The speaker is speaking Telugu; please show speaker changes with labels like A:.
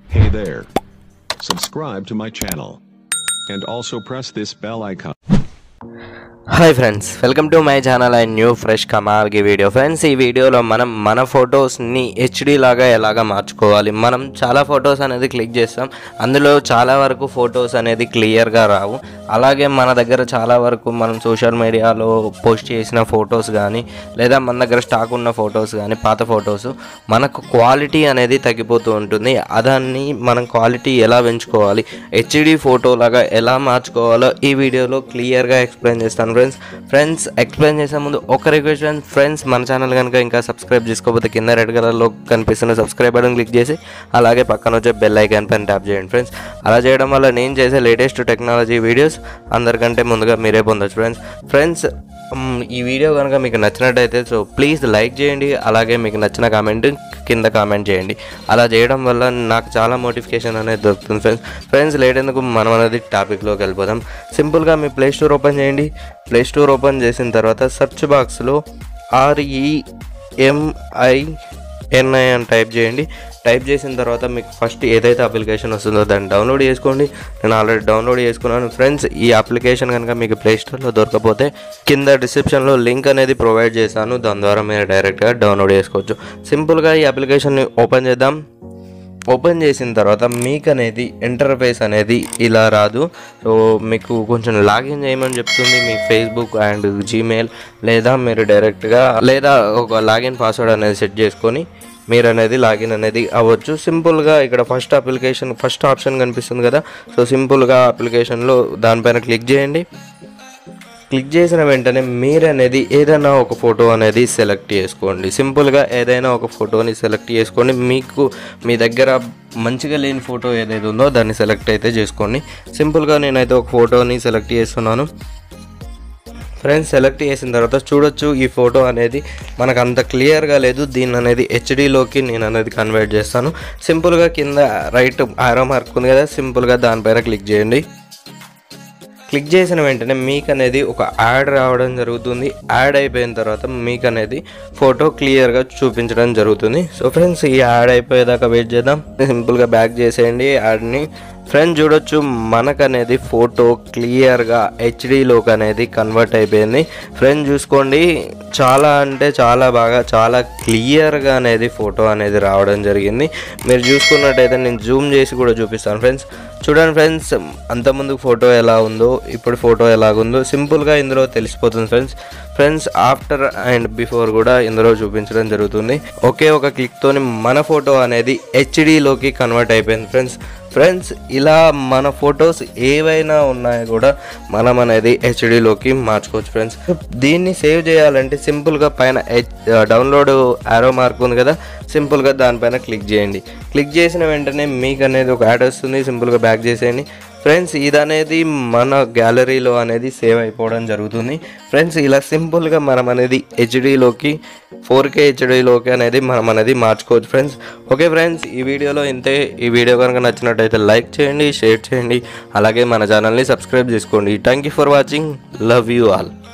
A: Hey there. Subscribe to my channel. And also press this bell icon.
B: Hi friends welcome to my channel and new fresh కమాల్కి వీడియో ఫ్రెండ్స్ ఈ వీడియోలో మనం మన ఫొటోస్ని హెచ్డి లాగా ఎలాగా మార్చుకోవాలి మనం చాలా ఫొటోస్ అనేది క్లిక్ చేస్తాం అందులో చాలా వరకు ఫొటోస్ అనేది క్లియర్గా రావు అలాగే మన దగ్గర చాలా వరకు మనం సోషల్ మీడియాలో పోస్ట్ చేసిన ఫొటోస్ కానీ లేదా మన దగ్గర స్టాక్ ఉన్న ఫొటోస్ కానీ పాత ఫొటోస్ మనకు క్వాలిటీ అనేది తగ్గిపోతూ ఉంటుంది అదాన్ని మనం క్వాలిటీ ఎలా పెంచుకోవాలి హెచ్డి ఫోటో లాగా ఎలా మార్చుకోవాలో ఈ వీడియోలో క్లియర్గా ఎక్స్ప్లెయిన్ చేస్తాను ఫ్రెండ్స్ ఫ్రెండ్స్ ఎక్స్ప్లెయిన్ చేసే ముందు ఒక రిక్వెస్ట్ ఫ్రెండ్స్ ఫ్రెండ్స్ మన ఛానల్ కనుక ఇంకా సబ్స్క్రైబ్ చేసుకోకపోతే కింద రెడ్ కలర్లో కనిపిస్తున్న సబ్స్క్రైబ్ బటన్ క్లిక్ చేసి అలాగే పక్కన వచ్చే బెల్ ఐకాన్ పైన ట్యాప్ చేయండి ఫ్రెండ్స్ అలా చేయడం వల్ల నేను చేసే లేటెస్ట్ టెక్నాలజీ వీడియోస్ అందరికంటే ముందుగా మీరే పొందొచ్చు ఫ్రెండ్స్ ఫ్రెండ్స్ మ్, ఈ వీడియో కనుక మీకు నచ్చినట్టయితే సో ప్లీజ్ లైక్ చేయండి అలాగే మీకు నచ్చిన కామెంట్ కింద కామెంట్ చేయండి అలా చేయడం వల్ల నాకు చాలా మోటిఫికేషన్ అనేది దొరుకుతుంది ఫ్రెండ్స్ ఫ్రెండ్స్ లేట్ ఎందుకు మనం అనేది టాపిక్లోకి వెళ్ళిపోదాం సింపుల్గా మీ ప్లే స్టోర్ ఓపెన్ చేయండి ప్లే స్టోర్ ఓపెన్ చేసిన తర్వాత సెర్చ్ బాక్స్లో ఆర్ఈఎంఐ ఎన్ఐ అని టైప్ చేయండి టైప్ చేసిన తర్వాత మీకు ఫస్ట్ ఏదైతే అప్లికేషన్ వస్తుందో దాన్ని డౌన్లోడ్ చేసుకోండి నేను ఆల్రెడీ డౌన్లోడ్ చేసుకున్నాను ఫ్రెండ్స్ ఈ అప్లికేషన్ కనుక మీకు ప్లే స్టోర్లో దొరకపోతే కింద డిస్క్రిప్షన్లో లింక్ అనేది ప్రొవైడ్ చేశాను దాని ద్వారా మీరు డైరెక్ట్గా డౌన్లోడ్ చేసుకోవచ్చు సింపుల్గా ఈ అప్లికేషన్ని ఓపెన్ చేద్దాం ఓపెన్ చేసిన తర్వాత మీకు అనేది ఇంటర్ఫేస్ అనేది ఇలా రాదు సో మీకు కొంచెం లాగిన్ చేయమని చెప్తుంది మీ ఫేస్బుక్ అండ్ జీమెయిల్ లేదా మీరు డైరెక్ట్గా లేదా ఒక లాగిన్ పాస్వర్డ్ అనేది సెట్ చేసుకొని మీరు అనేది లాగిన్ అనేది అవ్వచ్చు సింపుల్గా ఇక్కడ ఫస్ట్ అప్లికేషన్ ఫస్ట్ ఆప్షన్ కనిపిస్తుంది కదా సో సింపుల్గా అప్లికేషన్లో దానిపైన క్లిక్ చేయండి క్లిక్ చేసిన వెంటనే మీరు అనేది ఏదైనా ఒక ఫోటో అనేది సెలెక్ట్ చేసుకోండి సింపుల్గా ఏదైనా ఒక ఫోటోని సెలెక్ట్ చేసుకోండి మీకు మీ దగ్గర మంచిగా లేని ఫోటో ఏదైతే ఉందో దాన్ని సెలెక్ట్ అయితే చేసుకోండి సింపుల్గా నేనైతే ఒక ఫోటోని సెలెక్ట్ చేస్తున్నాను ఫ్రెండ్స్ సెలెక్ట్ చేసిన తర్వాత చూడొచ్చు ఈ ఫోటో అనేది మనకు అంత క్లియర్గా లేదు దీన్ని అనేది హెచ్డీలోకి నేను అనేది కన్వర్ట్ చేస్తాను సింపుల్గా కింద రైట్ ఆరో మార్క్ ఉంది కదా సింపుల్గా దానిపైన క్లిక్ చేయండి క్లిక్ చేసిన వెంటనే మీకు అనేది ఒక యాడ్ రావడం జరుగుతుంది యాడ్ అయిపోయిన తర్వాత మీకు అనేది ఫోటో క్లియర్గా చూపించడం జరుగుతుంది సో ఫ్రెండ్స్ ఈ యాడ్ అయిపోయేదాకా వెయిట్ చేద్దాం సింపుల్గా బ్యాక్ చేసేయండి యాడ్ని ఫ్రెండ్స్ చూడొచ్చు మనకు అనేది ఫోటో క్లియర్గా హెచ్డీలోకి అనేది కన్వర్ట్ అయిపోయింది ఫ్రెండ్స్ చూసుకోండి చాలా అంటే చాలా బాగా చాలా క్లియర్గా అనేది ఫోటో అనేది రావడం జరిగింది మీరు చూసుకున్నట్టయితే నేను జూమ్ చేసి కూడా చూపిస్తాను ఫ్రెండ్స్ చూడండి ఫ్రెండ్స్ అంతకుముందు ఫోటో ఎలా ఉందో ఇప్పుడు ఫోటో ఎలాగుందో సింపుల్గా ఇందులో తెలిసిపోతుంది friends friends after and before కూడా ఇందులో చూపించడం జరుగుతుంది ఒకే ఒక క్లిక్తోని మన ఫోటో అనేది హెచ్డీలోకి కన్వర్ట్ అయిపోయింది ఫ్రెండ్స్ ఫ్రెండ్స్ ఇలా మన ఫొటోస్ ఏవైనా ఉన్నాయో కూడా మనం అనేది హెచ్డీలోకి మార్చుకోవచ్చు ఫ్రెండ్స్ దీన్ని సేవ్ చేయాలంటే సింపుల్గా పైన డౌన్లోడ్ ఆరో మార్క్ ఉంది కదా సింపుల్గా దానిపైన క్లిక్ చేయండి క్లిక్ చేసిన వెంటనే మీకు అనేది ఒక యాడ్ వస్తుంది సింపుల్గా బ్యాక్ చేసేయండి ఫ్రెండ్స్ ఇది అనేది మన గ్యాలరీలో అనేది సేవ్ అయిపోవడం జరుగుతుంది ఫ్రెండ్స్ ఇలా సింపుల్గా మనం అనేది హెచ్డీలోకి ఫోర్ కే హెచ్డీలోకి అనేది మనం అనేది మార్చుకోవచ్చు ఫ్రెండ్స్ ఓకే ఫ్రెండ్స్ ఈ వీడియోలో ఇంతే ఈ వీడియో కనుక నచ్చినట్టయితే లైక్ చేయండి షేర్ చేయండి అలాగే మన ఛానల్ని సబ్స్క్రైబ్ చేసుకోండి thank you for watching love you all